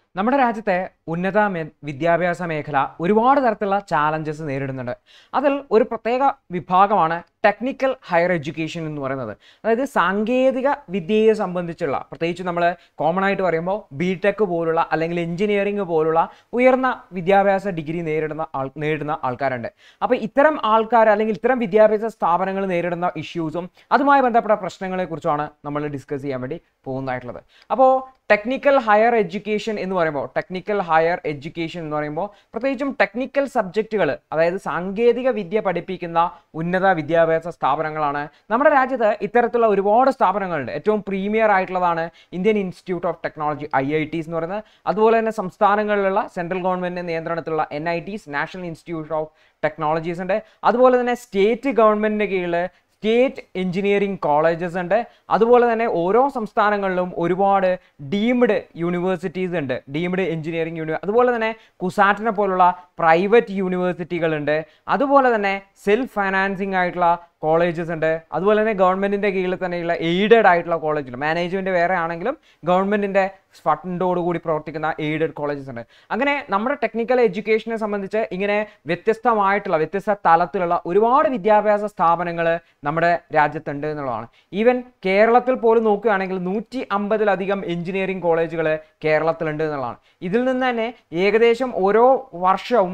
നമ്മുടെ രാജ്യത്തെ ഉന്നത മേ- വിദ്യാഭ്യാസ മേഖല ഒരുപാട് തരത്തിലുള്ള ചാലഞ്ചസ് നേരിടുന്നുണ്ട് അതിൽ ഒരു പ്രത്യേക വിഭാഗമാണ് ടെക്നിക്കൽ ഹയർ എഡ്യൂക്കേഷൻ എന്ന് പറയുന്നത് അതായത് സാങ്കേതിക വിദ്യയെ സംബന്ധിച്ചുള്ള പ്രത്യേകിച്ച് നമ്മൾ കോമൺ ആയിട്ട് പറയുമ്പോൾ ബി ടെക് പോലുള്ള അല്ലെങ്കിൽ എഞ്ചിനീയറിംഗ് പോലുള്ള ഉയർന്ന വിദ്യാഭ്യാസ ഡിഗ്രി നേരിടുന്ന ആൾ നേരിടുന്ന ആൾക്കാരുണ്ട് അപ്പോൾ ഇത്തരം ആൾക്കാർ അല്ലെങ്കിൽ ഇത്തരം വിദ്യാഭ്യാസ സ്ഥാപനങ്ങൾ നേരിടുന്ന ഇഷ്യൂസും അതുമായി ബന്ധപ്പെട്ട പ്രശ്നങ്ങളെ കുറിച്ചാണ് നമ്മൾ ഡിസ്കസ് ചെയ്യാൻ വേണ്ടി പോകുന്നതായിട്ടുള്ളത് അപ്പോൾ ടെക്നിക്കൽ ഹയർ എഡ്യൂക്കേഷൻ എന്ന് പറയുമ്പോൾ ടെക്നിക്കൽ ഹയർ എഡ്യൂക്കേഷൻ എന്ന് പറയുമ്പോൾ പ്രത്യേകിച്ചും ടെക്നിക്കൽ സബ്ജക്റ്റുകൾ അതായത് സാങ്കേതിക വിദ്യ പഠിപ്പിക്കുന്ന ഉന്നത വിദ്യാഭ്യാസ സ്ഥാപനങ്ങളാണ് നമ്മുടെ രാജ്യത്ത് ഇത്തരത്തിലുള്ള ഒരുപാട് സ്ഥാപനങ്ങളുണ്ട് ഏറ്റവും പ്രീമിയർ ആയിട്ടുള്ളതാണ് Indian institute of technology I I Ts എന്ന് പറയുന്നത് അതുപോലെ തന്നെ സംസ്ഥാനങ്ങളിലുള്ള സെൻട്രൽ ഗവൺമെൻറ് നിയന്ത്രണത്തിലുള്ള N I Ts national institute of technologies ഉണ്ട് അതുപോലെ തന്നെ സ്റ്റേറ്റ് ഗവൺമെൻറ്റിൻ്റെ കീഴിൽ സ്റ്റേറ്റ് എഞ്ചിനീയറിംഗ് കോളേജസ് ഉണ്ട് അതുപോലെ തന്നെ ഓരോ സംസ്ഥാനങ്ങളിലും ഒരുപാട് ഡീംഡ് യൂണിവേഴ്സിറ്റീസ് ഉണ്ട് ഡീംഡ് എഞ്ചിനീയറിംഗ് യൂണി അതുപോലെ തന്നെ കുസാറ്റിനെ പോലുള്ള പ്രൈവറ്റ് യൂണിവേഴ്സിറ്റികളുണ്ട് അതുപോലെ തന്നെ സെൽഫ് ഫൈനാൻസിങ് ആയിട്ടുള്ള കോളേജസ് ഉണ്ട് അതുപോലെ തന്നെ ഗവൺമെൻറ്റിൻ്റെ കീഴിൽ തന്നെയുള്ള എയ്ഡഡ് ആയിട്ടുള്ള കോളേജുകൾ മാനേജ്മെൻറ്റ് വേറെ ആണെങ്കിലും ഗവൺമെൻറ്റിൻ്റെ ഫണ്ടോട് കൂടി പ്രവർത്തിക്കുന്ന എയ്ഡഡ് കോളേജസ് ഉണ്ട് അങ്ങനെ നമ്മുടെ ടെക്നിക്കൽ എഡ്യൂക്കേഷനെ സംബന്ധിച്ച് ഇങ്ങനെ വ്യത്യസ്തമായിട്ടുള്ള വ്യത്യസ്ത തലത്തിലുള്ള ഒരുപാട് വിദ്യാഭ്യാസ സ്ഥാപനങ്ങൾ നമ്മുടെ രാജ്യത്തുണ്ട് എന്നുള്ളതാണ് ഈവൻ കേരളത്തിൽ പോലും നോക്കുകയാണെങ്കിൽ നൂറ്റി അമ്പതിലധികം എഞ്ചിനീയറിംഗ് കോളേജുകൾ കേരളത്തിലുണ്ട് എന്നുള്ളതാണ് ഇതിൽ നിന്ന് തന്നെ ഏകദേശം ഓരോ വർഷവും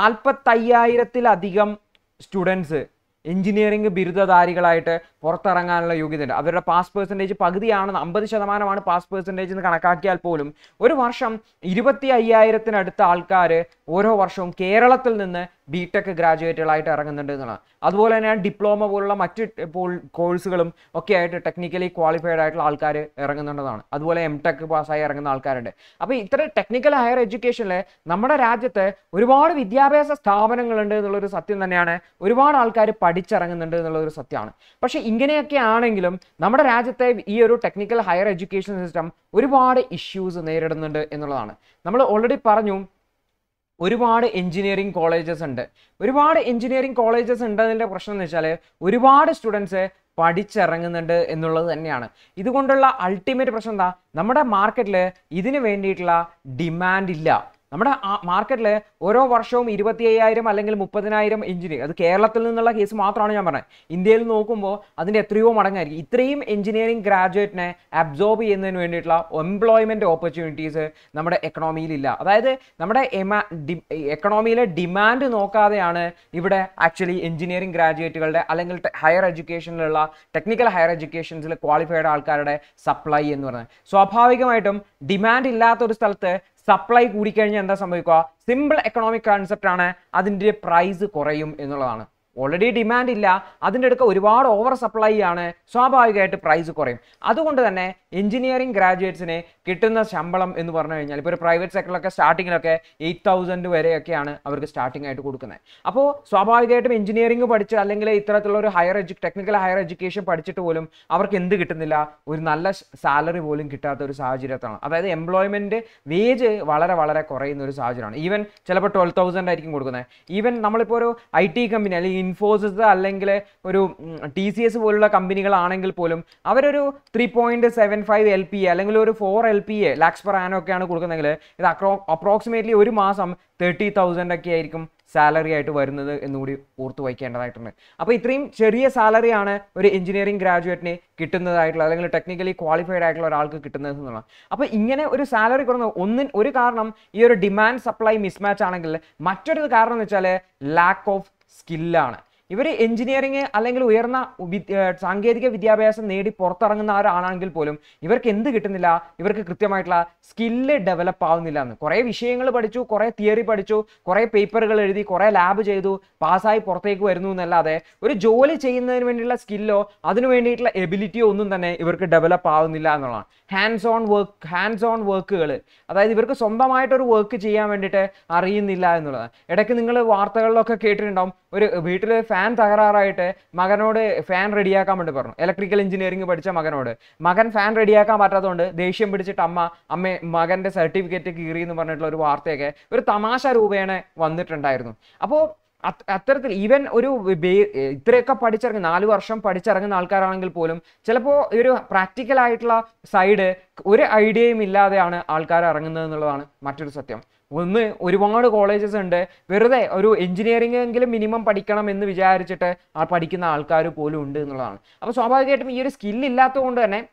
നാൽപ്പത്തയ്യായിരത്തിലധികം സ്റ്റുഡൻസ് എഞ്ചിനീയറിംഗ് ബിരുദധാരികളായിട്ട് പുറത്തിറങ്ങാനുള്ള യോഗ്യതയുണ്ട് അവരുടെ പാസ് പേഴ്സൻറ്റേജ് പകുതിയാണ് അമ്പത് ശതമാനമാണ് പാസ് പേഴ്സൻറ്റേജ് എന്ന് കണക്കാക്കിയാൽ പോലും ഒരു വർഷം ഇരുപത്തി അയ്യായിരത്തിനടുത്ത ആൾക്കാർ ഓരോ വർഷവും കേരളത്തിൽ നിന്ന് ബി ടെക് ഗ്രാജുവേറ്റുകളായിട്ട് ഇറങ്ങുന്നുണ്ട് എന്നുള്ളതാണ് അതുപോലെ തന്നെ ഡിപ്ലോമ പോലുള്ള മറ്റ് കോഴ്സുകളും ഒക്കെ ആയിട്ട് ടെക്നിക്കലി ക്വാളിഫൈഡ് ആയിട്ടുള്ള ആൾക്കാർ ഇറങ്ങുന്നുണ്ടെന്നാണ് അതുപോലെ എം ടെക് പാസ്സായി ഇറങ്ങുന്ന ആൾക്കാരുണ്ട് അപ്പോൾ ഇത്ര ടെക്നിക്കൽ ഹയർ എഡ്യൂക്കേഷനിൽ നമ്മുടെ രാജ്യത്ത് ഒരുപാട് വിദ്യാഭ്യാസ സ്ഥാപനങ്ങളുണ്ട് എന്നുള്ളൊരു സത്യം തന്നെയാണ് ഒരുപാട് ആൾക്കാർ പഠിച്ചിറങ്ങുന്നുണ്ട് എന്നുള്ളൊരു സത്യമാണ് പക്ഷേ ഇങ്ങനെയൊക്കെ ആണെങ്കിലും നമ്മുടെ രാജ്യത്തെ ഈ ഒരു ടെക്നിക്കൽ ഹയർ എഡ്യൂക്കേഷൻ സിസ്റ്റം ഒരുപാട് ഇഷ്യൂസ് നേരിടുന്നുണ്ട് എന്നുള്ളതാണ് നമ്മൾ ഓൾറെഡി പറഞ്ഞു ഒരുപാട് എഞ്ചിനീയറിംഗ് കോളേജസ് ഉണ്ട് ഒരുപാട് എഞ്ചിനീയറിംഗ് കോളേജസ് ഉണ്ടതിൻ്റെ പ്രശ്നം എന്ന് വെച്ചാൽ ഒരുപാട് സ്റ്റുഡൻസ് പഠിച്ചിറങ്ങുന്നുണ്ട് എന്നുള്ളത് തന്നെയാണ് ഇതുകൊണ്ടുള്ള അൾട്ടിമേറ്റ് പ്രശ്നം എന്താ നമ്മുടെ മാർക്കറ്റിൽ ഇതിന് വേണ്ടിയിട്ടുള്ള ഡിമാൻഡ് ഇല്ല നമ്മുടെ മാർക്കറ്റിൽ ഓരോ വർഷവും ഇരുപത്തി അയ്യായിരം അല്ലെങ്കിൽ മുപ്പതിനായിരം എഞ്ചിനീയർ അത് കേരളത്തിൽ നിന്നുള്ള കേസ് മാത്രമാണ് ഞാൻ പറഞ്ഞത് ഇന്ത്യയിൽ നോക്കുമ്പോൾ അതിൻ്റെ എത്രയോ മടങ്ങായിരിക്കും ഇത്രയും എഞ്ചിനീയറിംഗ് ഗ്രാജുവേറ്റിനെ അബ്സോർബ് ചെയ്യുന്നതിന് വേണ്ടിയിട്ടുള്ള എംപ്ലോയ്മെൻറ്റ് ഓപ്പർച്യൂണിറ്റീസ് നമ്മുടെ എക്കണോമിയിലില്ല അതായത് നമ്മുടെ എക്കണോമിയിലെ ഡിമാൻഡ് നോക്കാതെയാണ് ഇവിടെ ആക്ച്വലി എഞ്ചിനീയറിംഗ് ഗ്രാജുവേറ്റുകളുടെ അല്ലെങ്കിൽ ഹയർ എഡ്യൂക്കേഷനിലുള്ള ടെക്നിക്കൽ ഹയർ എഡ്യൂക്കേഷൻസിൽ ക്വാളിഫൈഡ് ആൾക്കാരുടെ സപ്ലൈ എന്ന് പറയുന്നത് സ്വാഭാവികമായിട്ടും ഡിമാൻഡ് ഇല്ലാത്ത ഒരു സ്ഥലത്ത് സപ്ലൈ കൂടിക്കഴിഞ്ഞാൽ എന്താ സംഭവിക്കുക സിമ്പിൾ എക്കണോമിക് കൺസെപ്റ്റ് ആണ് അതിൻ്റെ പ്രൈസ് കുറയും എന്നുള്ളതാണ് ഓൾറെഡി ഡിമാൻഡ് ഇല്ല അതിൻ്റെ അടുക്ക ഒരുപാട് ഓവർ സപ്ലൈ ആണ് സ്വാഭാവികമായിട്ട് പ്രൈസ് കുറയും അതുകൊണ്ട് തന്നെ എഞ്ചിനീയറിംഗ് ഗ്രാജുവേറ്റ്സിന് കിട്ടുന്ന ശമ്പളം എന്ന് പറഞ്ഞു കഴിഞ്ഞാൽ ഇപ്പോൾ ഒരു പ്രൈവറ്റ് സെക്ടറിലൊക്കെ സ്റ്റാർട്ടിങ്ങിലൊക്കെ എയ്റ്റ് തൗസൻഡ് വരെയൊക്കെയാണ് അവർക്ക് സ്റ്റാർട്ടിംഗ് ആയിട്ട് കൊടുക്കുന്നത് അപ്പോൾ സ്വാഭാവികമായിട്ടും എഞ്ചിനീയറിംഗ് പഠിച്ച് അല്ലെങ്കിൽ ഇത്തരത്തിലുള്ള ഒരു higher edu technical higher education പഠിച്ചിട്ട് പോലും അവർക്ക് എന്ത് കിട്ടുന്നില്ല ഒരു നല്ല സാലറി പോലും കിട്ടാത്ത ഒരു സാഹചര്യത്താണ് അതായത് എംപ്ലോയ്മെൻറ്റ് വേജ് വളരെ വളരെ കുറയുന്ന ഒരു സാഹചര്യമാണ് ഈവൻ ചിലപ്പോൾ ട്വൽവ് തൗസൻഡ് ആയിരിക്കും കൊടുക്കുന്നത് ഈവൻ നമ്മളിപ്പോൾ ഒരു ഐ ടി കമ്പനി അല്ലെങ്കിൽ ഇൻഫോസിസ് അല്ലെങ്കിൽ ഒരു ടി സി എസ് പോലുള്ള കമ്പനികളാണെങ്കിൽ പോലും അവരൊരു three point seven five L P A അല്ലെങ്കിൽ ഒരു four L P A lakhs per annum ഒക്കെയാണ് കൊടുക്കുന്നതെങ്കിൽ ഇത് അക്രോ അപ്രോക്സിമേറ്റ്ലി ഒരു മാസം തേർട്ടി തൗസൻഡ് ഒക്കെ ആയിരിക്കും സാലറി ആയിട്ട് വരുന്നത് എന്നുകൂടി ഓർത്ത് വയ്ക്കേണ്ടതായിട്ടുണ്ട് അപ്പോൾ ഇത്രയും ചെറിയ സാലറിയാണ് ഒരു എഞ്ചിനീയറിംഗ് ഗ്രാജുവേറ്റിന് കിട്ടുന്നതായിട്ടുള്ള അല്ലെങ്കിൽ ടെക്നിക്കലി ക്വാളിഫൈഡ് ആയിട്ടുള്ള ഒരാൾക്ക് കിട്ടുന്നത് എന്നുള്ളത് അപ്പോൾ ഇങ്ങനെ ഒരു സാലറി കുറഞ്ഞ ഒന്നിൻ ഒരു കാരണം ഈ ഒരു ഡിമാൻഡ് സപ്ലൈ മിസ്മാച്ച് ആണെങ്കിൽ മറ്റൊരു കാരണം എന്ന് വെച്ചാൽ ലാക്ക് ഓഫ് സ്കില്ലാണ് ഇവർ എഞ്ചിനീയറിംഗ് അല്ലെങ്കിൽ ഉയർന്ന വിദ്യ- ഏർ സാങ്കേതിക വിദ്യാഭ്യാസം നേടി പുറത്തിറങ്ങുന്നവരാണെങ്കിൽ പോലും ഇവർക്ക് എന്ത് കിട്ടുന്നില്ല ഇവർക്ക് കൃത്യമായിട്ടുള്ള സ്കില്ല് ഡെവലപ്പ് ആവുന്നില്ല എന്ന് കുറേ വിഷയങ്ങൾ പഠിച്ചു കുറേ തിയറി പഠിച്ചു കുറേ പേപ്പറുകൾ എഴുതി കുറേ ലാബ് ചെയ്തു പാസ്സായി പുറത്തേക്ക് വരുന്നു എന്നല്ലാതെ ഒരു ജോലി ചെയ്യുന്നതിന് വേണ്ടിയുള്ള സ്കില്ലോ അതിന് വേണ്ടിയിട്ടുള്ള എബിലിറ്റിയോ ഒന്നും തന്നെ ഇവർക്ക് ഡെവലപ്പ് ആവുന്നില്ല എന്നുള്ളതാണ് hands on work hands on വർക്കുകൾ അതായത് ഇവർക്ക് സ്വന്തമായിട്ടൊരു വർക്ക് ചെയ്യാൻ വേണ്ടിയിട്ട് അറിയുന്നില്ല എന്നുള്ളതാണ് ഇടയ്ക്ക് നിങ്ങൾ വാർത്തകളിലൊക്കെ കേട്ടിട്ടുണ്ടാവും ഒരു വീട്ടിൽ ഫാൻ തകരാറായിട്ട് മകനോട് ഫാൻ റെഡിയാക്കാൻ വേണ്ടി പറഞ്ഞു ഇലക്ട്രിക്കൽ എഞ്ചിനീയറിംഗ് പഠിച്ച മകനോട് മകൻ ഫാൻ റെഡിയാക്കാൻ പറ്റാത്തതുകൊണ്ട് ദേഷ്യം പിടിച്ചിട്ട് അമ്മ അമ്മ മകന്റെ സർട്ടിഫിക്കറ്റ് കീറി എന്ന് പറഞ്ഞിട്ടുള്ള ഒരു വാർത്തയൊക്കെ ഒരു തമാശ രൂപേണ വന്നിട്ടുണ്ടായിരുന്നു അപ്പോൾ അത്- അത്തരത്തിൽ ഈവൻ ഒരു ബേ- ഇത്രയൊക്കെ പഠിച്ചിറങ്ങുന്ന നാല് വർഷം പഠിച്ചിറങ്ങുന്ന ആൾക്കാരാണെങ്കിൽ പോലും ചിലപ്പോൾ ഈ ഒരു പ്രാക്ടിക്കൽ ആയിട്ടുള്ള സൈഡ് ഒരു ഐഡിയയും ഇല്ലാതെയാണ് ആൾക്കാർ ഇറങ്ങുന്നത് എന്നുള്ളതാണ് മറ്റൊരു സത്യം ഒന്ന് ഒരുപാട് കോളേജസ് ഉണ്ട് വെറുതെ ഒരു എഞ്ചിനീയറിംഗ് എങ്കിലും മിനിമം പഠിക്കണം എന്ന് വിചാരിച്ചിട്ട് ആ പഠിക്കുന്ന ആൾക്കാർ പോലും ഉണ്ട് എന്നുള്ളതാണ് അപ്പോൾ സ്വാഭാവികമായിട്ടും ഈ ഒരു സ്കിൽ ഇല്ലാത്തത് കൊണ്ട് തന്നെ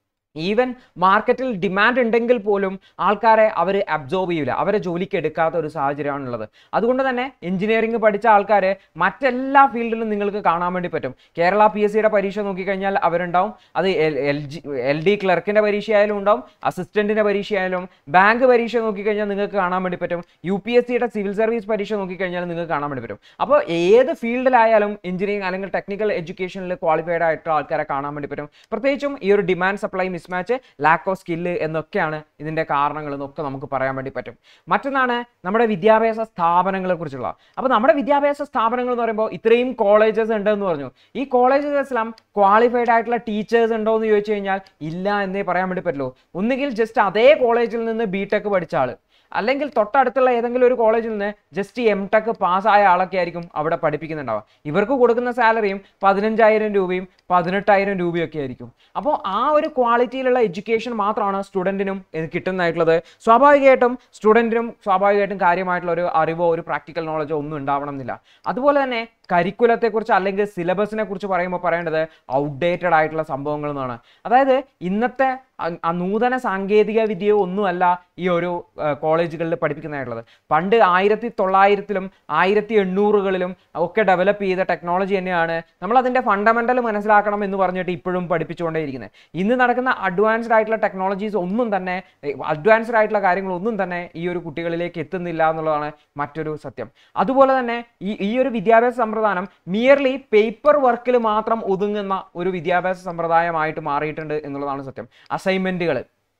ഈവൻ മാർക്കറ്റിൽ ഡിമാൻഡ് ഉണ്ടെങ്കിൽ പോലും ആൾക്കാരെ അവർ അബ്സോർബ് ചെയ്യില്ല അവരെ ജോലിക്ക് എടുക്കാത്ത ഒരു സാഹചര്യമാണുള്ളത് അതുകൊണ്ട് തന്നെ എഞ്ചിനീയറിംഗ് പഠിച്ച ആൾക്കാരെ മറ്റെല്ലാ ഫീൽഡിലും നിങ്ങൾക്ക് കാണാൻ വേണ്ടി പറ്റും കേരള പി എസ് സിയുടെ പരീക്ഷ നോക്കിക്കഴിഞ്ഞാൽ അവരുണ്ടാവും അത് എൽ ജി എൽ ഡി ക്ലർക്കിൻ്റെ പരീക്ഷയായാലും ഉണ്ടാവും അസിസ്റ്റൻറ്റിൻ്റെ പരീക്ഷയായാലും ബാങ്ക് പരീക്ഷ നോക്കിക്കഴിഞ്ഞാൽ നിങ്ങൾക്ക് കാണാൻ വേണ്ടി പറ്റും യു പി എസ് സിയുടെ സിവിൽ സർവീസ് പരീക്ഷ നോക്കിക്കഴിഞ്ഞാൽ നിങ്ങൾക്ക് കാണാൻ വേണ്ടി പറ്റും അപ്പോൾ ഏത് ഫീൽഡിലായാലും എഞ്ചിനീയറിംഗ് അല്ലെങ്കിൽ ടെക്നിക്കൽ എഡ്യൂക്കേഷനിൽ ക്വാളിഫൈഡ് ആയിട്ടുള്ള ആൾക്കാരെ കാണാൻ വേണ്ടി പറ്റും പ്രത്യേകിച്ചും ഈ ഒരു demand supply mismatch lack of skill എന്നൊക്കെയാണ് ഇതിൻ്റെ കാരണങ്ങൾ എന്നൊക്കെ നമുക്ക് പറയാൻ വേണ്ടി പറ്റും മറ്റൊന്നാണ് നമ്മുടെ വിദ്യാഭ്യാസ സ്ഥാപനങ്ങളെ കുറിച്ചുള്ള അപ്പോൾ നമ്മുടെ വിദ്യാഭ്യാസ സ്ഥാപനങ്ങൾ എന്ന് പറയുമ്പോൾ ഇത്രയും കോളേജസ് ഉണ്ടെന്ന് പറഞ്ഞു ഈ കോളേജസിലെല്ലാം ക്വാളിഫൈഡ് ആയിട്ടുള്ള ടീച്ചേഴ്സ് ഉണ്ടോ എന്ന് ചോദിച്ചു കഴിഞ്ഞാൽ ഇല്ല എന്നേ പറയാൻ വേണ്ടി പറ്റുള്ളൂ ഒന്നുകിൽ ജസ്റ്റ് അതേ കോളേജിൽ നിന്ന് ബി ടെക് പഠിച്ച ആള് അല്ലെങ്കിൽ തൊട്ടടുത്തുള്ള ഏതെങ്കിലും ഒരു കോളേജിൽ നിന്ന് ജസ്റ്റ് എം ടെക് പാസ്സായ ആളൊക്കെ ആയിരിക്കും അവിടെ പഠിപ്പിക്കുന്നുണ്ടാവുക ഇവർക്ക് കൊടുക്കുന്ന സാലറിയും പതിനഞ്ചായിരം രൂപയും പതിനെട്ടായിരം രൂപയൊക്കെ ആയിരിക്കും അപ്പോൾ ആ ഒരു ക്വാളിറ്റിയിലുള്ള എഡ്യൂക്കേഷൻ മാത്രമാണ് സ്റ്റുഡൻറ്റിനും കിട്ടുന്നതായിട്ടുള്ളത് സ്വാഭാവികമായിട്ടും സ്റ്റുഡൻറ്റിനും സ്വാഭാവികമായിട്ടും കാര്യമായിട്ടുള്ള ഒരു അറിവോ ഒരു പ്രാക്ടിക്കൽ നോളജോ ഒന്നും ഉണ്ടാവണം എന്നില്ല അതുപോലെ തന്നെ കരിക്കുലത്തെക്കുറിച്ച് അല്ലെങ്കിൽ സിലബസിനെ കുറിച്ച് പറയുമ്പോൾ പറയേണ്ടത് ഔട്ട്ഡേറ്റഡ് ആയിട്ടുള്ള സംഭവങ്ങൾ എന്നാണ് അതായത് ഇന്നത്തെ അ- ആ നൂതന സാങ്കേതിക വിദ്യയോ ഒന്നുമല്ല ഈ ഒരു കോളേജുകളിൽ പഠിപ്പിക്കുന്നതായിട്ടുള്ളത് പണ്ട് ആയിരത്തി തൊള്ളായിരത്തിലും ആയിരത്തി എണ്ണൂറുകളിലും ഒക്കെ ഡെവലപ്പ് ചെയ്ത ടെക്നോളജി തന്നെയാണ് നമ്മൾ അതിൻ്റെ ഫണ്ടമെൻ്റൽ മനസ്സിലാക്കണം എന്ന് പറഞ്ഞിട്ട് ഇപ്പോഴും പഠിപ്പിച്ചുകൊണ്ടേയിരിക്കുന്നത് ഇന്ന് നടക്കുന്ന അഡ്വാൻസ്ഡ് ആയിട്ടുള്ള ടെക്നോളജീസ് ഒന്നും തന്നെ അഡ്വാൻസ്ഡ് ആയിട്ടുള്ള കാര്യങ്ങളൊന്നും തന്നെ ഈ ഒരു കുട്ടികളിലേക്ക് എത്തുന്നില്ല എന്നുള്ളതാണ് മറ്റൊരു സത്യം അതുപോലെ തന്നെ ഈ ഈ ഒരു വിദ്യാഭ്യാസ സമ്പ്രദായം മിയർലി പേപ്പർ വർക്കിൽ മാത്രം ഒതുങ്ങുന്ന ഒരു വിദ്യാഭ്യാസ സമ്പ്രദായമായിട്ട് മാറിയിട്ടുണ്ട് എന്നുള്ളതാണ് സത്യം അസൈൻമെന്റുകൾ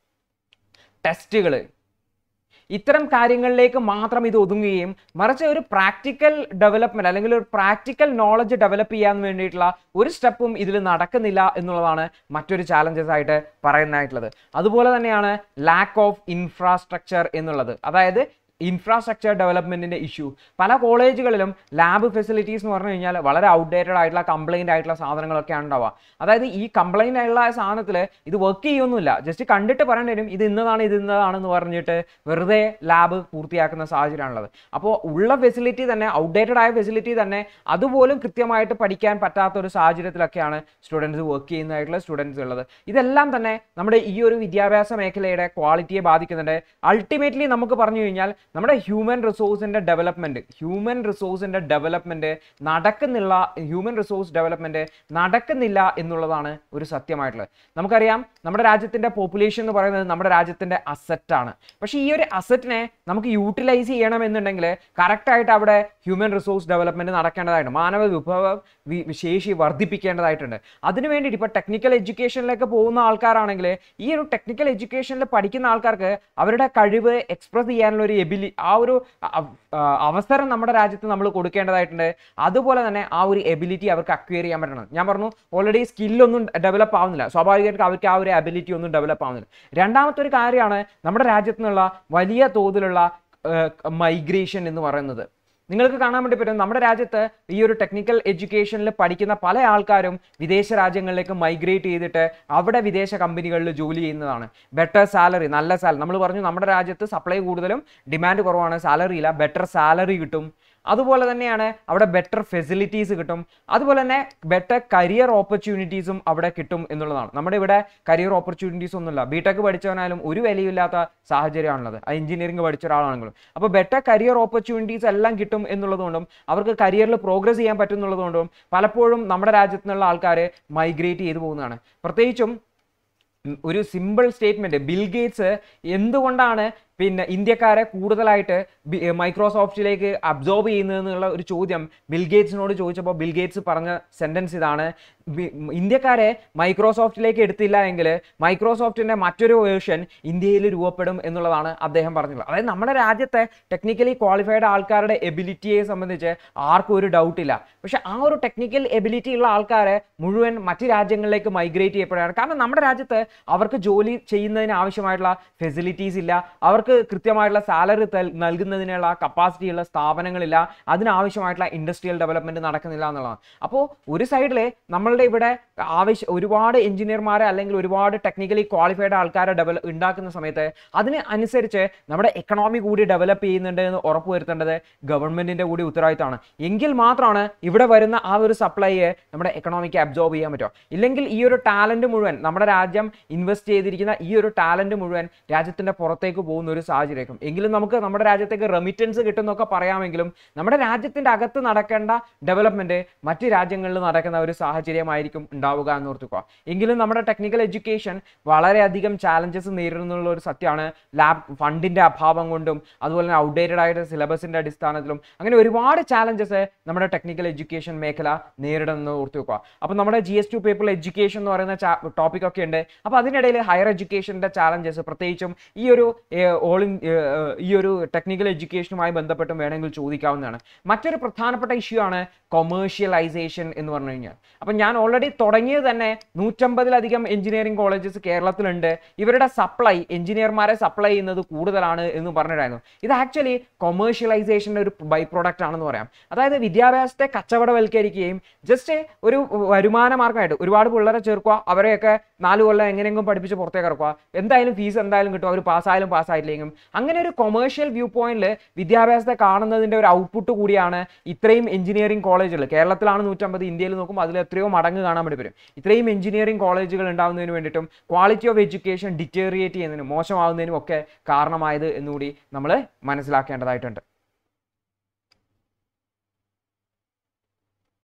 ടെസ്റ്റുകൾ ഇത്തരം കാര്യങ്ങളിലേക്ക് മാത്രം ഇത് ഒതുങ്ങുകയും മറിച്ച് ഒരു പ്രാക്ടിക്കൽ ഡെവലപ്മെന്റ് അല്ലെങ്കിൽ ഒരു പ്രാക്ടിക്കൽ നോളജ് ഡെവലപ്പ് ചെയ്യാൻ വേണ്ടിയിട്ടുള്ള ഒരു സ്റ്റെപ്പും ഇതിൽ നടക്കുന്നില്ല എന്നുള്ളതാണ് മറ്റൊരു ചാലഞ്ചസ് ആയിട്ട് പറയുന്നതായിട്ടുള്ളത് അതുപോലെ തന്നെയാണ് ലാക്ക് ഓഫ് ഇൻഫ്രാസ്ട്രക്ചർ എന്നുള്ളത് അതായത് ഇൻഫ്രാസ്ട്രക്ചർ ഡെവലപ്മെന്റിന്റെ ഇഷ്യൂ പല കോളേജുകളിലും ലാബ് ഫെസിലിറ്റീസ് എന്ന് പറഞ്ഞു കഴിഞ്ഞാൽ വളരെ ഔട്ട്ഡേറ്റഡ് ആയിട്ടുള്ള കംപ്ലൈന്റ് ആയിട്ടുള്ള സാധനങ്ങളൊക്കെയാണ് ഉണ്ടാവുക അതായത് ഈ കംപ്ലൈന്റ് ആയിട്ടുള്ള സാധനത്തിൽ ഇത് വർക്ക് ചെയ്യൊന്നുമില്ല ജസ്റ്റ് കണ്ടിട്ട് പറയേണ്ടി വരും ഇത് ഇന്നതാണ് ഇത് ഇന്നതാണെന്ന് പറഞ്ഞിട്ട് വെറുതെ ലാബ് പൂർത്തിയാക്കുന്ന സാഹചര്യമാണുള്ളത് അപ്പോൾ ഉള്ള ഫെസിലിറ്റി തന്നെ ഔട്ട്ഡേറ്റഡ് ആയ ഫെസിലിറ്റി തന്നെ അതുപോലും കൃത്യമായിട്ട് പഠിക്കാൻ പറ്റാത്ത ഒരു സാഹചര്യത്തിലൊക്കെയാണ് സ്റ്റുഡൻസ് വർക്ക് ചെയ്യുന്നതായിട്ടുള്ള സ്റ്റുഡൻസ് ഉള്ളത് ഇതെല്ലാം തന്നെ നമ്മുടെ ഈ ഒരു വിദ്യാഭ്യാസ മേഖലയുടെ ക്വാളിറ്റിയെ ബാധിക്കുന്നുണ്ട് അൾട്ടിമേറ്റ്ലി നമുക്ക് പറഞ്ഞു കഴിഞ്ഞാൽ നമ്മുടെ ഹ്യൂമൻ റിസോഴ്സിന്റെ ഡെവലപ്മെന്റ് ഹ്യൂമൻ റിസോഴ്സിന്റെ ഡെവലപ്മെന്റ് നടക്കുന്നില്ല ഹ്യൂമൻ റിസോഴ്സ് ഡെവലപ്മെന്റ് നടക്കുന്നില്ല എന്നുള്ളതാണ് ഒരു സത്യമായിട്ടുള്ളത് നമുക്കറിയാം നമ്മുടെ രാജ്യത്തിന്റെ പോപ്പുലേഷൻ എന്ന് പറയുന്നത് നമ്മുടെ രാജ്യത്തിന്റെ അസറ്റ് ആണ് പക്ഷേ ഈ ഒരു അസറ്റിനെ നമുക്ക് യൂട്ടിലൈസ് ചെയ്യണമെന്നുണ്ടെങ്കിൽ കറക്റ്റായിട്ട് അവിടെ ഹ്യൂമൻ റിസോഴ്സ് ഡെവലപ്മെന്റ് നടക്കേണ്ടതായിട്ടുണ്ട് മാനവ വിഭവ വി- ശേഷി വർദ്ധിപ്പിക്കേണ്ടതായിട്ടുണ്ട് അതിനു വേണ്ടിയിട്ട് ഇപ്പോൾ ടെക്നിക്കൽ എഡ്യൂക്കേഷനിലേക്ക് പോകുന്ന ആൾക്കാരാണെങ്കിൽ ഈ ഒരു ടെക്നിക്കൽ എഡ്യൂക്കേഷനിൽ പഠിക്കുന്ന ആൾക്കാർക്ക് അവരുടെ കഴിവ് എക്സ്പ്രസ് ചെയ്യാനുള്ള ഒരു എബിലി ആ ഒരു അ- ആ, അവസരം നമ്മുടെ രാജ്യത്ത് നമ്മൾ കൊടുക്കേണ്ടതായിട്ടുണ്ട് അതുപോലെ തന്നെ ആ ഒരു എബിലിറ്റി അവർക്ക് അക്വയർ ചെയ്യാൻ പറ്റണം ഞാൻ പറഞ്ഞു ഓൾറെഡി സ്കില്ലൊന്നും ഡെവലപ്പ് ആവുന്നില്ല സ്വാഭാവികമായിട്ടും അവർക്ക് ആ ഒരു എബിലിറ്റി ഒന്നും ഡെവലപ്പ് ആവുന്നില്ല രണ്ടാമത്തെ ഒരു കാര്യമാണ് നമ്മുടെ രാജ്യത്തു നിന്നുള്ള വലിയ തോതിലുള്ള മൈഗ്രേഷൻ എന്ന് പറയുന്നത് നിങ്ങൾക്ക് കാണാൻ വേണ്ടി പറ്റും നമ്മുടെ രാജ്യത്ത് ഈ ഒരു ടെക്നിക്കൽ എഡ്യൂക്കേഷനിൽ പഠിക്കുന്ന പല ആൾക്കാരും വിദേശ രാജ്യങ്ങളിലേക്ക് മൈഗ്രേറ്റ് ചെയ്തിട്ട് അവിടെ വിദേശ കമ്പനികളിൽ ജോലി ചെയ്യുന്നതാണ് ബെറ്റർ സാലറി നല്ല സാലറി നമ്മൾ പറഞ്ഞു നമ്മുടെ രാജ്യത്ത് സപ്ലൈ കൂടുതലും ഡിമാൻഡ് കുറവാണ് സാലറി ഇല്ല ബെറ്റർ സാലറി കിട്ടും അതുപോലെ തന്നെയാണ് അവിടെ ബെറ്റർ ഫെസിലിറ്റീസ് കിട്ടും അതുപോലെ തന്നെ ബെറ്റർ കരിയർ ഓപ്പർച്യൂണിറ്റീസും അവിടെ കിട്ടും എന്നുള്ളതാണ് നമ്മുടെ ഇവിടെ കരിയർ ഓപ്പർച്യൂണിറ്റീസ് ഒന്നുമില്ല ബി ടെക് പഠിച്ചവനായാലും ഒരു വിലയില്ലാത്ത സാഹചര്യമാണുള്ളത് ആ എഞ്ചിനീയറിംഗ് പഠിച്ച ഒരാളാണെങ്കിലും അപ്പോൾ ബെറ്റർ കരിയർ ഓപ്പർച്യൂണിറ്റീസ് എല്ലാം കിട്ടും എന്നുള്ളതുകൊണ്ടും അവർക്ക് കരിയറിൽ പ്രോഗ്രസ് ചെയ്യാൻ പറ്റുന്നുള്ളതുകൊണ്ടും പലപ്പോഴും നമ്മുടെ രാജ്യത്തു നിന്നുള്ള ആൾക്കാർ മൈഗ്രേറ്റ് ചെയ്തു പോകുന്നതാണ് പ്രത്യേകിച്ചും ഉം, ഒരു സിമ്പിൾ സ്റ്റേറ്റ്മെന്റ് ബിൽ ഗേറ്റ്സ് എന്തുകൊണ്ടാണ് പിന്നെ ഇന്ത്യക്കാരെ കൂടുതലായിട്ട് ബി- ഏർ മൈക്രോസോഫ്റ്റിലേക്ക് അബ്സോർബ് ചെയ്യുന്നതെന്നുള്ള ഒരു ചോദ്യം ബിൽ ഗേറ്റ്സിനോട് ചോദിച്ചപ്പോൾ ബിൽ ഗേറ്റ്സ് പറഞ്ഞ സെന്റൻസ് ഇതാണ് ബി- ഇന്ത്യക്കാരെ മൈക്രോസോഫ്റ്റിലേക്ക് എടുത്തില്ല എങ്കിൽ മൈക്രോസോഫ്റ്റിന്റെ മറ്റൊരു വേർഷൻ ഇന്ത്യയിൽ രൂപപ്പെടും എന്നുള്ളതാണ് അദ്ദേഹം പറഞ്ഞത് അതായത് നമ്മുടെ രാജ്യത്തെ ടെക്നിക്കലി ക്വാളിഫൈഡ് ആൾക്കാരുടെ എബിലിറ്റിയെ സംബന്ധിച്ച് ആർക്കും ഒരു ഡൗട്ട് ഇല്ല പക്ഷെ ആ ഒരു ടെക്നിക്കൽ എബിലിറ്റി ഉള്ള ആൾക്കാരെ മുഴുവൻ മറ്റ് രാജ്യങ്ങളിലേക്ക് മൈഗ്രേറ്റ് ചെയ്യപ്പെടുകയാണ് കാരണം നമ്മുടെ രാജ്യത്ത് അവർക്ക് ജോലി ചെയ്യുന്നതിന് ആവശ്യമായിട്ടുള്ള ഫെസിലിറ്റീസ് ഇല്ല അവർക്ക് അവർക്ക് കൃത്യമായിട്ടുള്ള സാലറി നൽകുന്നതിനുള്ള കപ്പാസിറ്റി ഉള്ള സ്ഥാപനങ്ങളില്ല അതിനാവശ്യമായിട്ടുള്ള ഇൻഡസ്ട്രിയൽ ഡെവലപ്മെന്റ് നടക്കുന്നില്ല എന്നുള്ളതാണ് അപ്പോൾ ഒരു സൈഡിൽ നമ്മളുടെ ഇവിടെ ആവശ്യം ഒരുപാട് എഞ്ചിനീയർമാരെ അല്ലെങ്കിൽ ഒരുപാട് ടെക്നിക്കലി ക്വാളിഫൈഡ് ആൾക്കാരെ ഡെവലപ്പ് ഉണ്ടാക്കുന്ന സമയത്ത് അതിന് അനുസരിച്ച് നമ്മുടെ എക്കണോമി കൂടി ഡെവലപ്പ് ചെയ്യുന്നുണ്ട് എന്ന് ഉറപ്പുവരുത്തേണ്ടത് ഗവൺമെന്റിന്റെ കൂടി ഉത്തരവാദിത്തമാണ് എങ്കിൽ മാത്രമാണ് ഇവിടെ വരുന്ന ആ ഒരു സപ്ലൈയെ നമ്മുടെ എക്കണോമിക്ക് അബ്സോർബ് ചെയ്യാൻ പറ്റുമോ ഇല്ലെങ്കിൽ ഈ ഒരു ടാലന്റ് മുഴുവൻ നമ്മുടെ രാജ്യം ഇൻവെസ്റ്റ് ചെയ്തിരിക്കുന്ന ഈ ഒരു ടാലന്റ് മുഴുവൻ രാജ്യത്തിന്റെ പുറത്തേക്ക് പോകുന്ന ഒരു സാഹചര്യമായിരിക്കും എങ്കിലും നമുക്ക് നമ്മുടെ രാജ്യത്തേക്ക് റെമിറ്റൻസ് കിട്ടുന്നൊക്കെ പറയാമെങ്കിലും നമ്മുടെ രാജ്യത്തിന്റെ അകത്ത് നടക്കേണ്ട ഡെവലപ്മെന്റ് മറ്റ് രാജ്യങ്ങളിൽ നടക്കുന്ന ഒരു സാഹചര്യമായിരിക്കും ഉണ്ടാവുക എന്ന് ഓർത്തുക എങ്കിലും നമ്മുടെ ടെക്നിക്കൽ എഡ്യൂക്കേഷൻ വളരെയധികം ചാലഞ്ചസ് നേരിടുന്നുള്ള ഒരു സത്യമാണ് ലാബ് ഫണ്ടിന്റെ അഭാവം കൊണ്ടും അതുപോലെ തന്നെ ഔട്ട്ഡേറ്റഡ് ആയിട്ട് സിലബസിന്റെ അടിസ്ഥാനത്തിലും അങ്ങനെ ഒരുപാട് ചാലഞ്ചസ് നമ്മുടെ ടെക്നിക്കൽ എഡ്യൂക്കേഷൻ മേഖല നേരിടുന്നത് ഓർത്ത് വെക്കുക അപ്പോൾ നമ്മുടെ G S two paper education എന്ന് പറയുന്ന ടോപ്പിക് ഒക്കെ ഉണ്ട് അപ്പോൾ അതിനിടയിൽ ഹയർ എഡ്യൂക്കേഷൻ്റെ ചാലഞ്ചസ് പ്രത്യേകിച്ചും ഈ ഒരു ഓൾ ഇൻ ഈ ഒരു ടെക്നിക്കൽ എഡ്യൂക്കേഷനുമായി ബന്ധപ്പെട്ടും വേണമെങ്കിൽ ചോദിക്കാവുന്നതാണ് മറ്റൊരു പ്രധാനപ്പെട്ട ഇഷ്യൂ ആണ് കൊമേഴ്ഷ്യലൈസേഷൻ എന്ന് പറഞ്ഞു കഴിഞ്ഞാൽ അപ്പം ഞാൻ ഓൾറെഡി തുടങ്ങിയത് തന്നെ നൂറ്റമ്പതിലധികം എഞ്ചിനീയറിംഗ് കോളേജസ് കേരളത്തിലുണ്ട് ഇവരുടെ സപ്ലൈ എഞ്ചിനീയർമാരെ സപ്ലൈ ചെയ്യുന്നത് കൂടുതലാണ് എന്ന് പറഞ്ഞിട്ടായിരുന്നു ഇത് ആക്ച്വലി കൊമേഴ്ഷ്യലൈസേഷൻ്റെ ഒരു ബൈ പ്രോഡക്റ്റ് ആണെന്ന് പറയാം അതായത് വിദ്യാഭ്യാസത്തെ കച്ചവടവൽക്കരിക്കുകയും ജസ്റ്റ് ഒരു വരുമാന മാർഗമായിട്ട് ഒരുപാട് പിള്ളേരെ ചേർക്കുക അവരെയൊക്കെ നാല് കൊല്ലം എങ്ങനെയെങ്കിലും പഠിപ്പിച്ച് പുറത്തേക്ക് ഇറക്കുക എന്തായാലും ഫീസ് എന്തായാലും കിട്ടും അവർ പാസ്സായാലും പാസ്സായില്ലെങ്കിലും അങ്ങനെ ഒരു കൊമേഴ്ഷ്യൽ വ്യൂ പോയിന്റിൽ വിദ്യാഭ്യാസത്തെ കാണുന്നതിൻ്റെ ഒരു ഔട്ട്പുട്ട് കൂടിയാണ് ഇത്രയും എഞ്ചിനീയറിംഗ് കോളേജുകൾ കേരളത്തിലാണ് നൂറ്റമ്പത് ഇന്ത്യയിൽ നോക്കുമ്പോൾ അതിൽ എത്രയോ മടങ്ങ് കാണാൻ വേണ്ടി വരും ഇത്രയും എഞ്ചിനീയറിംഗ് കോളേജുകൾ ഉണ്ടാകുന്നതിന് വേണ്ടിയിട്ടും ക്വാളിറ്റി ഓഫ് എഡ്യൂക്കേഷൻ ഡിറ്റേറിയേറ്റ് ചെയ്യുന്നതിനും മോശമാവുന്നതിനും ഒക്കെ കാരണമായത് എന്നുകൂടി നമ്മൾ മനസ്സിലാക്കേണ്ടതായിട്ടുണ്ട്